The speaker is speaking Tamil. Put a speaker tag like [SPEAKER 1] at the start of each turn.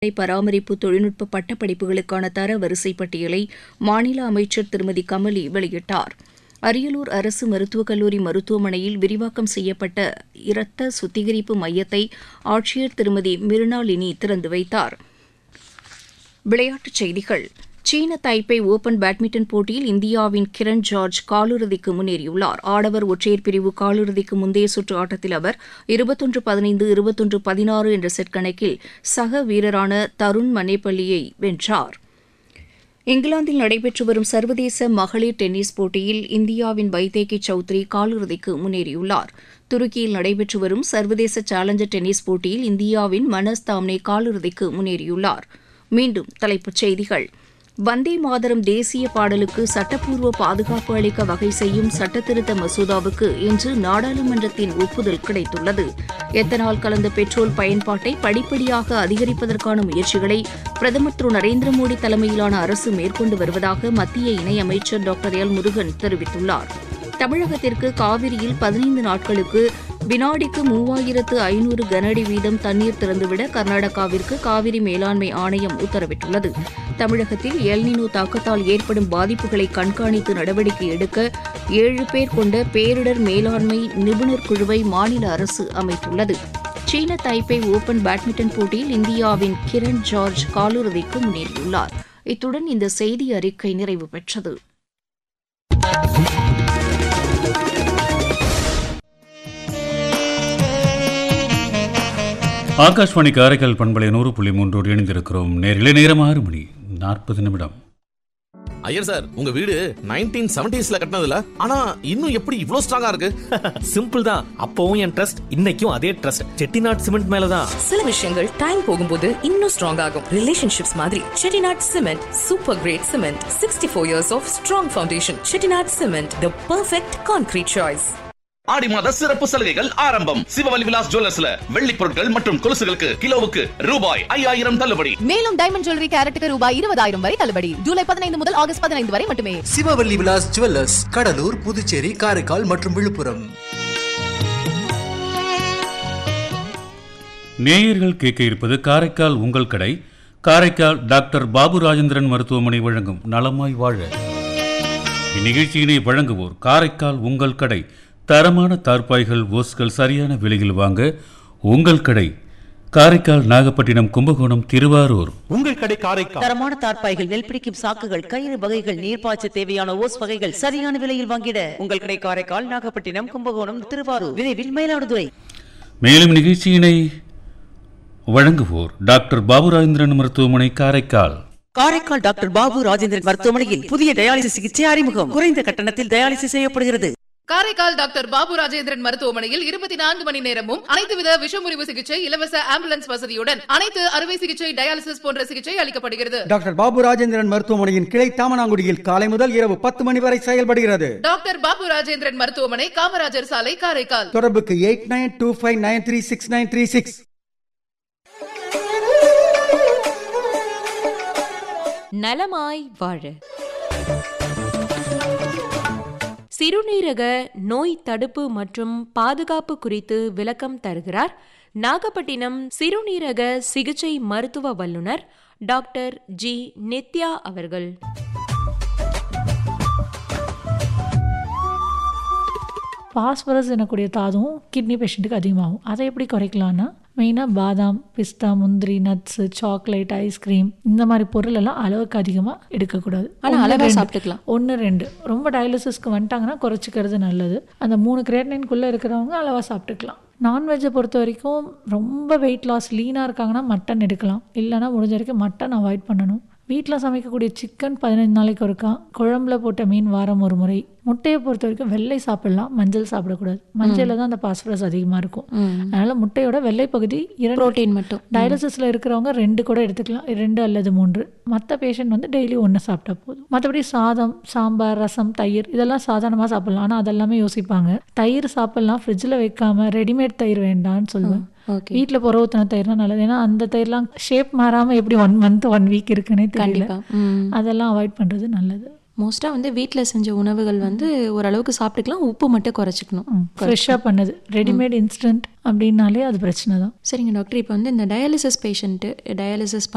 [SPEAKER 1] பராமரிப்பு தொழில்நுட்ப பட்டப்படிப்புகளுக்கான தர வரிசை பட்டியலை மாநில அமைச்சர் திருமதி கமலி வெளியிட்டார் அரியலூர் அரசு மருத்துவக் கல்லூரி மருத்துவமனையில் விரிவாக்கம் செய்யப்பட்ட இரத்த சுத்திகரிப்பு மையத்தை ஆட்சியர் திருமதி மிருணாளினி திறந்து வைத்தார் விளையாட்டுச் செய்திகள் சீன தைப்பே ஓபன் பேட்மிண்டன் போட்டியில் இந்தியாவின் கிரண் ஜார்ஜ் காலிறுதிக்கு முன்னேறியுள்ளார் ஆடவர் ஒற்றையர் பிரிவு காலிறுதிக்கு முந்தைய சுற்று ஆட்டத்தில் அவர் இருபத்தொன்று பதினைந்து இருபத்தொன்று பதினாறு என்ற செட் கணக்கில் சக வீரரான தருண் மனேபள்ளியை வென்றார் இங்கிலாந்தில் நடைபெற்று வரும் சர்வதேச மகளிர் டென்னிஸ் போட்டியில் இந்தியாவின் வைதேகி சௌத்ரி காலிறுதிக்கு முன்னேறியுள்ளார் துருக்கியில் நடைபெற்று வரும் சர்வதேச சேலஞ்சர் டென்னிஸ் போட்டியில் இந்தியாவின் மனஸ் தாம்னே காலிறுதிக்கு முன்னேறியுள்ளார் மீண்டும் தலைப்புச் செய்திகள் வந்தே மாதரம் தேசிய பாடலுக்கு சட்டப்பூர்வ பாதுகாப்பு அளிக்க வகை செய்யும் சட்டத்திருத்த மசோதாவுக்கு இன்று நாடாளுமன்றத்தின் ஒப்புதல் கிடைத்துள்ளது எத்தனால் கலந்த பெட்ரோல் பயன்பாட்டை படிப்படியாக அதிகரிப்பதற்கான முயற்சிகளை பிரதமர் திரு நரேந்திர மோடி தலைமையிலான அரசு மேற்கொண்டு வருவதாக மத்திய இணையமைச்சர் டாக்டர் எல் முருகன் தெரிவித்துள்ளார் தமிழகத்திற்கு காவிரியில் பதினைந்து நாட்களுக்கு வினாடிக்கு மூவாயிரத்து ஐநூறு கனஅடி வீதம் தண்ணீர் திறந்துவிட கர்நாடகாவிற்கு காவிரி மேலாண்மை ஆணையம் உத்தரவிட்டுள்ளது தமிழகத்தில் எல்னினோ தாக்கத்தால் ஏற்படும் பாதிப்புகளை கண்காணித்து நடவடிக்கை எடுக்க ஏழு பேர் கொண்ட பேரிடர் மேலாண்மை நிபுணர் குழுவை மாநில அரசு அமைத்துள்ளது சீன தைப்பே ஓபன் பேட்மிண்டன் போட்டியில் இந்தியாவின் கிரண் ஜார்ஜ் காலிறுதிக்கு முன்னேறியுள்ளார் இத்துடன் இந்த செய்தி அறிக்கை நிறைவு பெற்றது
[SPEAKER 2] ஆகாஷ்வாணி காரைக்கால் பண்பலை நூறு புள்ளி மூன்றோடு இணைந்திருக்கிறோம் நேரிலே நேரம் ஆறு மணி நாற்பது நிமிடம்
[SPEAKER 3] ஐயர் சார் உங்க வீடு நைன்டீன் செவன்டிஸ்ல கட்டினதுல ஆனா இன்னும் எப்படி இவ்ளோ ஸ்ட்ராங்கா இருக்கு
[SPEAKER 4] சிம்பிள் தான் அப்பவும் என் ட்ரஸ்ட் இன்னைக்கும் அதே ட்ரஸ்ட் செட்டிநாட் சிமெண்ட் மேலதான்
[SPEAKER 5] சில விஷயங்கள் டைம் போகும்போது இன்னும் ஸ்ட்ராங் ஆகும் ரிலேஷன்ஷிப்ஸ் மாதிரி Chettinad cement super great cement sixty four years of strong foundation Chettinad cement the perfect concrete choice
[SPEAKER 3] ஆடி மாத சிறப்பு சலுகைகள் ஆரம்பம் சிவவலி விலாஸ் ஜுவல்லர்ஸ்ல வெள்ளி பொருட்கள் மற்றும் கொலுசுகளுக்கு கிலோவுக்கு ரூபாய் ஐயாயிரம் தள்ளுபடி
[SPEAKER 6] மேலும் டைமண்ட் ஜுவல்லரி கேரட்டுக்கு ரூபாய் இருபதாயிரம் வரை தள்ளுபடி ஜூலை பதினைந்து முதல் ஆகஸ்ட் பதினைந்து வரை மட்டுமே
[SPEAKER 7] சிவவல்லி விலாஸ் ஜுவல்லர்ஸ் கடலூர் புதுச்சேரி காரைக்கால் மற்றும் விழுப்புரம்
[SPEAKER 2] நேயர்கள் கேட்க இருப்பது காரைக்கால் உங்கள் கடை காரைக்கால் டாக்டர் பாபு ராஜேந்திரன் மருத்துவமனை வழங்கும் நலமாய் வாழ இந்நிகழ்ச்சியினை வழங்குவோர் காரைக்கால் உங்கள் கடை தரமான தார்பாய்கள் ஓஸ்கள் சரியான விலையில் வாங்க உங்கள் கடை காரைக்கால் நாகப்பட்டினம் கும்பகோணம் திருவாரூர்
[SPEAKER 4] உங்கள் கடை காரைக்கால்
[SPEAKER 8] தரமான தார்ப்பாய்கள் நெல் பிடிக்கும் சாக்குகள் கயிறு வகைகள் நீர்ப்பாய்ச்ச தேவையான ஓஸ் வகைகள் சரியான விலையில் வாங்கிட உங்கள் கடை காரைக்கால் நாகப்பட்டினம் கும்பகோணம் திருவாரூர் விரைவில் மயிலாடுதுறை
[SPEAKER 2] மேலும் நிகழ்ச்சியினை வழங்குவோர் டாக்டர் பாபு ராஜேந்திரன் மருத்துவமனை காரைக்கால்
[SPEAKER 8] காரைக்கால் டாக்டர் பாபு ராஜேந்திரன் மருத்துவமனையில் புதிய டயாலிசிஸ் சிகிச்சை அறிமுகம் குறைந்த கட்டணத்தில் டயாலிசிஸ் செய்யப்படுகிறது
[SPEAKER 6] காரைக்கால் டாக்டர் பாபு ராஜேந்திரன் மருத்துவமனையில் இருபத்தி நான்கு மணி நேரமும் அனைத்து வித விஷமுறிவு சிகிச்சை இலவச ஆம்புலன்ஸ் வசதியுடன் அனைத்து அறுவை சிகிச்சை டயாலிசிஸ் போன்ற சிகிச்சை அளிக்கப்படுகிறது
[SPEAKER 9] டாக்டர் பாபு ராஜேந்திரன் மருத்துவமனையின் கிளை தாமனாங்குடியில் காலை முதல் இரவு பத்து மணி வரை செயல்படுகிறது
[SPEAKER 6] டாக்டர் பாபு ராஜேந்திரன் மருத்துவமனை காமராஜர் சாலை காரைக்கால்
[SPEAKER 9] தொடர்புக்கு eight nine two five nine three six nine three six
[SPEAKER 10] நலமாய் வாழ சிறுநீரக நோய் தடுப்பு மற்றும் பாதுகாப்பு குறித்து விளக்கம் தருகிறார் நாகப்பட்டினம் சிறுநீரக சிகிச்சை மருத்துவ வல்லுநர் டாக்டர் ஜி நித்யா அவர்கள்
[SPEAKER 11] பாஸ்பரஸ் எனக்கூடிய தாதுவும் கிட்னி பேஷண்ட்டுக்கு அதிகமாகும் அதை எப்படி குறைக்கலாம்னா மெயினாக பாதாம் பிஸ்தா முந்திரி நட்ஸு சாக்லேட் ஐஸ்கிரீம் இந்த மாதிரி பொருள் எல்லாம் அளவுக்கு அதிகமாக எடுக்கக்கூடாது
[SPEAKER 1] ஆனா அளவா சாப்பிட்டுக்கலாம்.
[SPEAKER 11] ஒன்று ரெண்டு ரொம்ப டயாலிசிஸ்க்கு வந்துட்டாங்கன்னா குறைச்சிக்கிறது நல்லது அந்த மூணு கிரேட்னைன்குள்ளே இருக்கிறவங்க அளவாக சாப்பிட்டுக்கலாம் நான்வெஜ்ஜை பொறுத்த வரைக்கும் ரொம்ப வெயிட் லாஸ் லீனாக இருக்காங்கன்னா மட்டன் எடுக்கலாம் இல்லைன்னா முடிஞ்ச வரைக்கும் மட்டன் அவாய்ட் பண்ணணும் வீட்டில் சமைக்கக்கூடிய சிக்கன் பதினஞ்சு நாளைக்கு ஒருக்கா குழம்புல போட்ட மீன் வாரம் ஒரு முறை முட்டையை பொறுத்த வரைக்கும் வெள்ளை சாப்பிடலாம் மஞ்சள் சாப்பிடக்கூடாது மஞ்சளில் தான் அந்த பாஸ்பரஸ் அதிகமாக இருக்கும் அதனால் முட்டையோட வெள்ளை பகுதி இரண்டு
[SPEAKER 1] புரோட்டீன் மட்டும்
[SPEAKER 11] டயாலிசிஸில் இருக்கிறவங்க ரெண்டு கூட எடுத்துக்கலாம் ரெண்டு அல்லது மூன்று மற்ற பேஷண்ட் வந்து டெய்லி ஒன்று சாப்பிட்டா போதும் மற்றபடி சாதம் சாம்பார் ரசம் தயிர் இதெல்லாம் சாதாரணமாக சாப்பிடலாம் ஆனால் அதெல்லாமே யோசிப்பாங்க தயிர் சாப்பிடலாம் ஃப்ரிட்ஜில் வைக்காம ரெடிமேட் தயிர் வேண்டாம்னு சொல்லுவேன்
[SPEAKER 1] ஓகே
[SPEAKER 11] வீட்டில் புற ஊற்றின தயிர்னா நல்லது ஏன்னா அந்த தயிர்லாம் ஷேப் மாறாமல் எப்படி ஒன் மந்த் ஒன் வீக் இருக்குன்னே தெரியல
[SPEAKER 1] கண்டிப்பா ம்
[SPEAKER 11] அதெல்லாம் அவாய்ட் பண்ணுறது நல்லது
[SPEAKER 1] மோஸ்ட்டாக வந்து வீட்டில் செஞ்ச உணவுகள் வந்து ஓரளவுக்கு சாப்பிட்டுக்கலாம் உப்பு மட்டும் குறைச்சிக்கணும்
[SPEAKER 11] ஃப்ரெஷ்ஷாக பண்ணது ரெடிமேட் இன்ஸ்டன்ட் அப்படின்னாலே அது பிரச்சனை தான்
[SPEAKER 1] சரிங்க டாக்டர் இப்போ வந்து இந்த டயாலிசிஸ் பேஷண்ட்டு டயாலிசிஸ்